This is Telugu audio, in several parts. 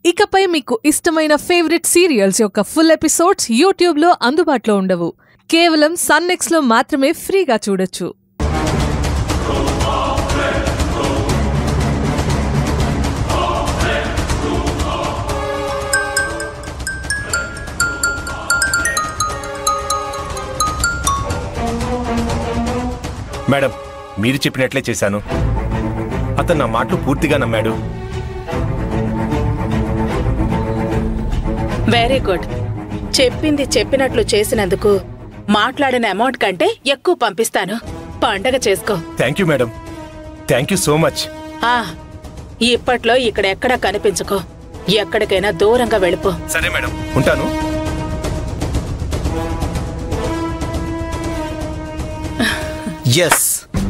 ఇకపై మీకు ఇష్టమైన ఫేవరెట్ సీరియల్స్ యొక్క ఫుల్ ఎపిసోడ్స్ యూట్యూబ్లో అందుబాటులో ఉండవు కేవలం సన్నెక్స్లో మాత్రమే ఫ్రీగా చూడొచ్చు మేడం మీరు చెప్పినట్లే చేశాను అతను నా మాటలు పూర్తిగా నమ్మాడు వెరీ గుడ్ చెప్పింది చెప్పినట్లు చేసినందుకు మాట్లాడిన అమౌంట్ కంటే ఎక్కువ పంపిస్తాను పండగ చేసుకో thank you madam thank you so much ఆ ఇప్పట్లో ఇక్కడెక్కడా కనిపించుకో ఎక్కడికైనా దూరంగా వెళ్ళిపో సరే మేడం ఉంటాను ఎస్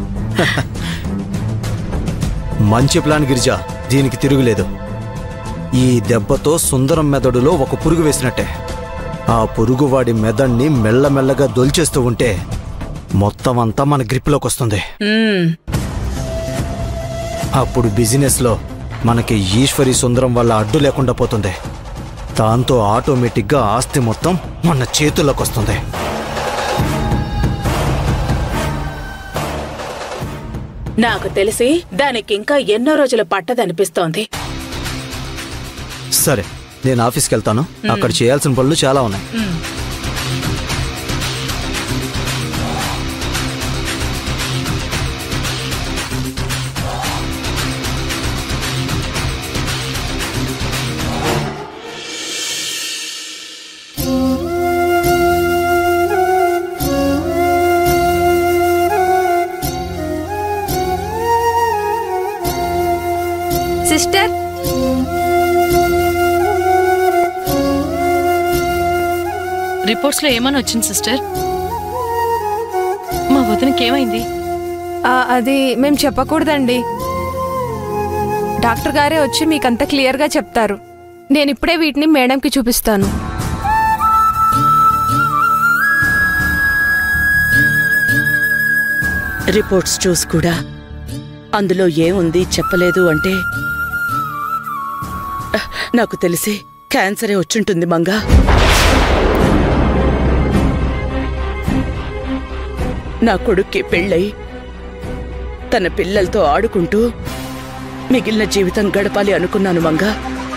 మంచి ప్లాన్ గిరిజా దీనికి తిరుగులేదు ఈ దెబ్బతో సుందరం మెదడులో ఒక పురుగు వేసినట్టే ఆ పురుగు వాడి మెదడ్ని మెల్లమెల్లగా దొల్చేస్తూ ఉంటే మొత్తం అంతా మన గ్రిప్లోకి వస్తుంది మ్మ్. అప్పుడు బిజినెస్లో మనకి ఈశ్వరి సుందరం వల్ల అడ్డు లేకుండా పోతుంది దాంతో ఆటోమేటిక్గా ఆస్తి మొత్తం మన చేతుల్లోకి వస్తుంది నాకు తెలిసి దానికింకా ఎన్నో రోజులు పట్టదనిపిస్తోంది సరే నేను ఆఫీస్కి వెళ్తాను అక్కడ చేయాల్సిన పనులు చాలా ఉన్నాయి సిస్టర్ రిపోర్ట్స్ లో ఏమని వచ్చింది సిస్టర్ మా వదినకి ఏమైంది ఆ, అది మేము చెప్పకూడదండి డాక్టర్ గారే వచ్చి మీకంతా క్లియర్గా చెప్తారు నేను ఇప్పుడే వీటిని మేడంకి చూపిస్తాను రిపోర్ట్స్ చూసి కూడా అందులో ఏముంది చెప్పలేదు అంటే అహ్, నాకు తెలిసి క్యాన్సరే వచ్చుంటుంది మంగా నా కొడుక్కి పెళ్ళై తన పిల్లలతో ఆడుకుంటూ మిగిలిన జీవితం గడపాలి అనుకున్నాను మంగా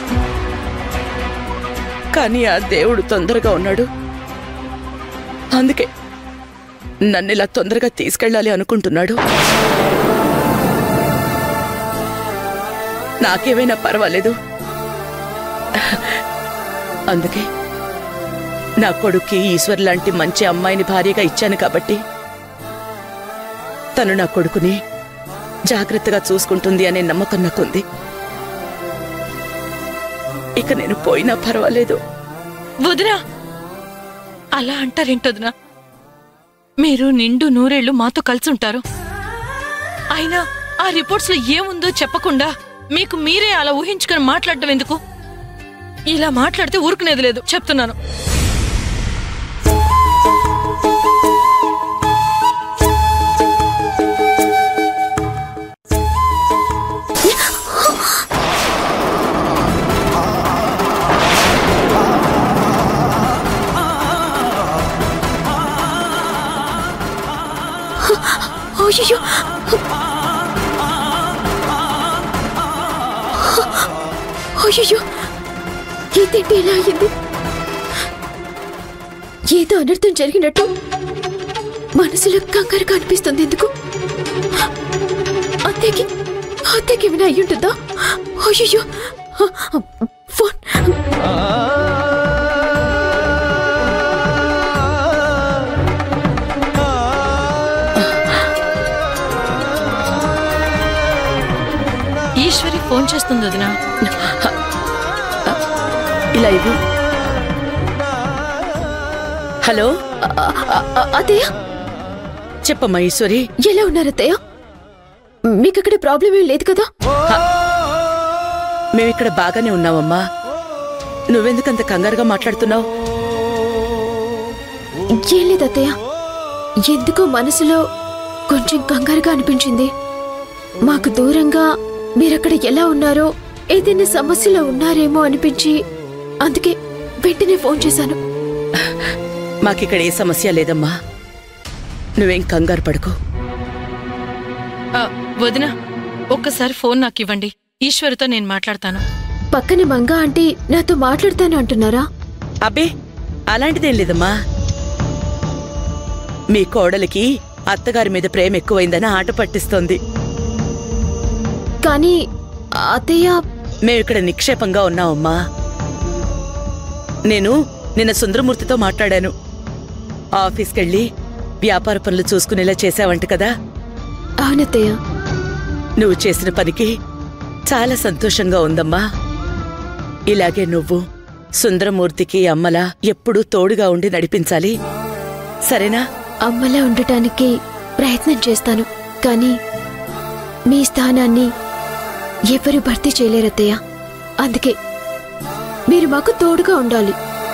కానీ ఆ దేవుడు తొందరగా ఉన్నాడు అందుకే నన్ను ఇలా తొందరగా తీసుకెళ్ళాలి అనుకుంటున్నాడు నాకేమైనా పర్వాలేదు అందుకే నా కొడుక్కి ఈశ్వర్ లాంటి మంచి అమ్మాయిని భార్యగా ఇచ్చాను కాబట్టి తను నా కొడుకుని జాగ్రత్తగా చూసుకుంటుంది అనే నమ్మకం నాకుంది ఇక నేను పోయినా పర్వాలేదు వదినా అలా అంటారేంటి వదినా మీరు నిండు నూరేళ్లు మాతో కలిసి ఉంటారు అయినా ఆ రిపోర్ట్స్ లో ఏముందో చెప్పకుండా మీకు మీరే అలా ఊహించుకొని మాట్లాడటం ఎందుకు ఇలా మాట్లాడితే ఊరుకునేది లేదు చెప్తున్నాను అయ్యో అయ్యో ఇదేంటి ఇలా అయింది ఏదో అనర్థం జరిగినట్టు మనసులో కంగారు కనిపిస్తుంది ఎందుకు అత్తేకి అత్తేకి ఏమైనా అయ్యుంటుందా అయ్యో ఫోన్ ఈశ్వరి ఫోన్ చేస్తుంది వదినా ఇలా ఇవ్వు హలో అత్తయ్య చెప్పమ్మా ఈశ్వరి ఎలా ఉన్నారు అత్తయ్య మీకు అక్కడ ప్రాబ్లం ఏం లేదు కదా మేమిక్కడ బాగానే ఉన్నామమ్మా నువ్వెందుకంత కంగారుగా మాట్లాడుతున్నావు ఏం లేదు అత్తయ్య ఎందుకో మనసులో కొంచెం కంగారుగా అనిపించింది మాకు దూరంగా మీరక్కడ ఎలా ఉన్నారో ఏదైనా సమస్యలో ఉన్నారేమో అనిపించి అందుకే వెంటనే ఫోన్ చేశాను మాకిక్కడ ఏ సమస్య లేదమ్మా నువ్వేం కంగారు పడుకో ఆ, వదిన ఒక్కసారి ఫోన్ నాకు ఇవ్వండి ఈశ్వరుతో నేను మాట్లాడతాను పక్కన మంగ ఆంటీ నాతో మాట్లాడతాను అంటున్నారా అబ్బే అలాంటిదేం లేదమ్మా మీ కోడలికి అత్తగారి మీద ప్రేమ ఎక్కువైందని ఆట పట్టిస్తోంది కానీ అత్తయ్య మేమిక్కడ నిక్షేపంగా ఉన్నామమ్మా నేను నిన్న సుందరమూర్తితో మాట్లాడాను ఆఫీస్కెళ్ళి వ్యాపార పనులు చూసుకునేలా చేశావంట కదా అవునత్తయ్య నువ్వు చేసిన పనికి చాలా సంతోషంగా ఉందమ్మా ఇలాగే నువ్వు సుందరమూర్తికి అమ్మలా ఎప్పుడూ తోడుగా ఉండి నడిపించాలి సరేనా అమ్మలా ఉండటానికి ప్రయత్నం చేస్తాను కానీ మీ స్థానాన్ని ఎవరు భర్తీ చేయలేరత్తయ్య అందుకే మీరు మాకు తోడుగా ఉండాలి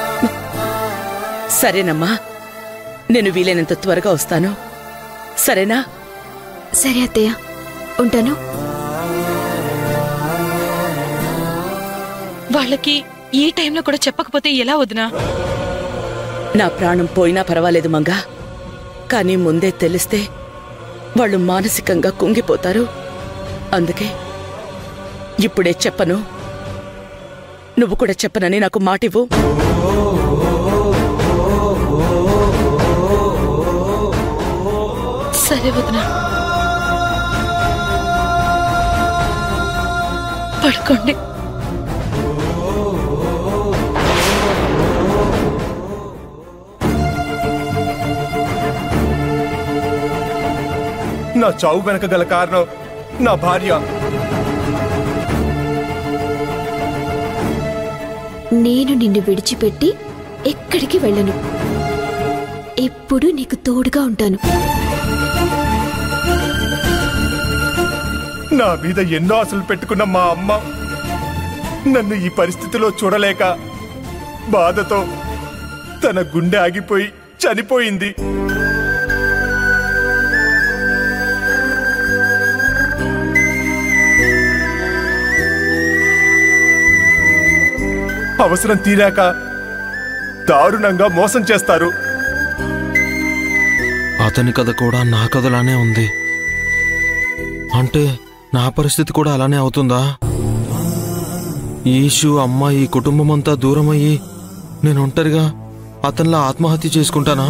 సరేనమ్మా నేను వీలైనంత త్వరగా వస్తాను సరేనా సరే అత్తయ్య ఉంటాను వాళ్ళకి ఈ టైంలో కూడా చెప్పకపోతే ఎలా వదినా నా ప్రాణం పోయినా పర్వాలేదు మంగా కానీ ముందే తెలిస్తే వాళ్ళు మానసికంగా కుంగిపోతారు అందుకే ఇప్పుడే చెప్పను నువ్వు కూడా చెప్పనని నాకు మాటివ్వు సరే వదినా పడుకోండి నా చావు వెనక గల కారణం నా భార్య నేను నిన్ను విడిచిపెట్టి ఎక్కడికి వెళ్ళను ఎప్పుడు నీకు తోడుగా ఉంటాను నా మీద ఎన్నో ఆశలు పెట్టుకున్న మా అమ్మ నన్ను ఈ పరిస్థితిలో చూడలేక బాధతో తన గుండె ఆగిపోయి చనిపోయింది అవసరం తీరాక దారుణంగా మోసం చేస్తారు అతని కథ కూడా నా కథలానే ఉంది అంటే నా పరిస్థితి కూడా అలానే అవుతుందా ఈషు అమ్మ ఈ కుటుంబం అంతా దూరమయ్యి నేను ఒంటరిగా అతనిలా ఆత్మహత్య చేసుకుంటానా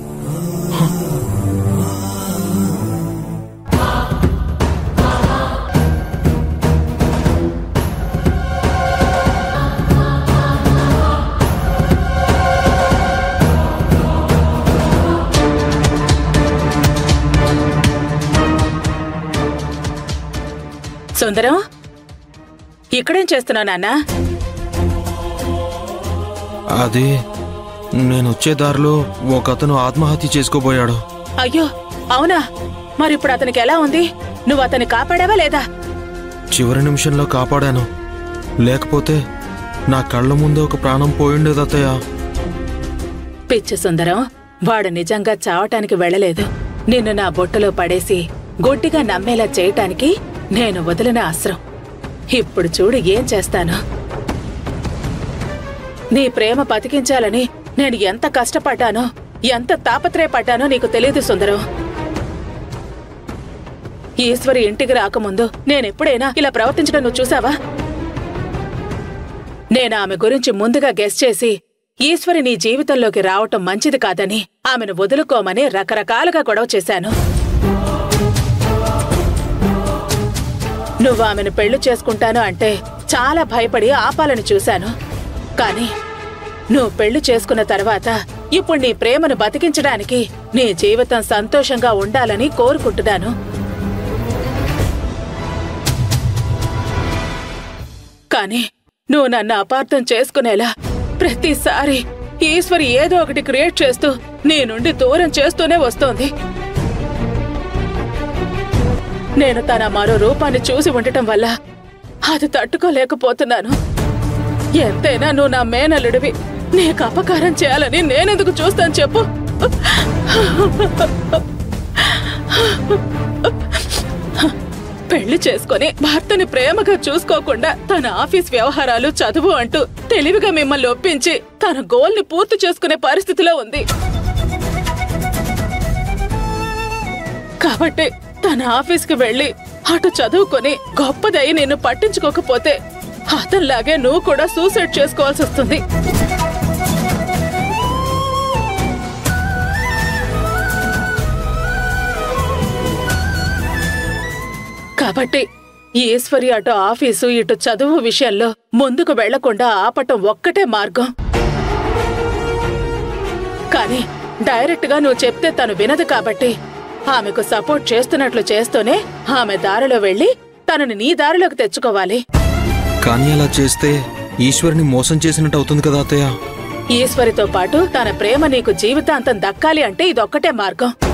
సుందరం ఇక్కడేం చేస్తున్నావు నాన్న అది నేను వచ్చే దారిలో ఒక అతను ఆత్మహత్య చేసుకోబోయాడు అయ్యో అవునా మరి ఇప్పుడు అతనికి ఎలా ఉంది నువ్వు అతన్ని కాపాడావా లేదా చివరి నిమిషంలో కాపాడాను లేకపోతే నా కళ్ళ ముందే ఒక ప్రాణం పోయిండేది అత్తయ్య పిచ్చి సుందరం వాడు నిజంగా చావటానికి వెళ్ళలేదు నిన్ను నా బొట్టలో పడేసి గొడ్డిగా నమ్మేలా చేయటానికి నేను వదిలిన అస్త్రం ఇప్పుడు చూడు ఏం చేస్తాను నీ ప్రేమ బతికించాలని నేను ఎంత కష్టపడ్డానో ఎంత తాపత్రయపడ్డానో నీకు తెలియదు సుందరం ఈశ్వరి ఇంటికి రాకముందు నేనెప్పుడైనా ఇలా ప్రవర్తించడం నువ్వు చూసావా నేను ఆమె గురించి ముందుగా గెస్ చేసి ఈశ్వరి నీ జీవితంలోకి రావటం మంచిది కాదని ఆమెను వదులుకోమని రకరకాలుగా గొడవ చేశాను నువ్వు ఆమెను పెళ్లి చేసుకుంటాను అంటే చాలా భయపడి ఆపాలని చూశాను కానీ నువ్వు పెళ్లి చేసుకున్న తర్వాత ఇప్పుడు నీ ప్రేమను బతికించడానికి నీ జీవితం సంతోషంగా ఉండాలని కోరుకుంటున్నాను కానీ నువ్వు నన్ను అపార్థం చేసుకునేలా ప్రతిసారి ఈశ్వరి ఏదో ఒకటి క్రియేట్ చేస్తూ నీ నుండి దూరం చేస్తూనే వస్తోంది నేను తన మరో రూపాన్ని చూసి ఉండటం వల్ల అది తట్టుకోలేకపోతున్నాను ఎంతైనా నువ్వు నా మేనల్లుడివి నీకు అపకారం చేయాలని నేనెందుకు చూస్తాను చెప్పు పెళ్లి చేసుకొని భర్తని ప్రేమగా చూసుకోకుండా తన ఆఫీస్ వ్యవహారాలు చదువు అంటూ తెలివిగా మిమ్మల్ని ఒప్పించి తన గోల్ ని పూర్తి చేసుకునే పరిస్థితిలో ఉంది కాబట్టి తన ఆఫీస్కి వెళ్ళి అటు చదువుకొని గొప్పదై నిన్ను పట్టించుకోకపోతే అతనిలాగే నువ్వు కూడా సూసైడ్ చేసుకోవాల్సి వస్తుంది కాబట్టి ఈశ్వరి అటు ఆఫీసు ఇటు చదువు విషయంలో ముందుకు వెళ్లకుండా ఆపటం ఒక్కటే మార్గం కానీ డైరెక్ట్ గా నువ్వు చెప్తే తను వినదు కాబట్టి ఆమెకు సపోర్ట్ చేస్తున్నట్లు చేస్తూనే ఆమె దారిలో వెళ్లి తనని నీ దారిలోకి తెచ్చుకోవాలి కానీ అలా చేస్తే ఈశ్వరిని మోసం చేసినట్టు అవుతుంది కదా అత్తయ్య ఈశ్వరితో పాటు తన ప్రేమ నీకు జీవితాంతం దక్కాలి అంటే ఇదొక్కటే మార్గం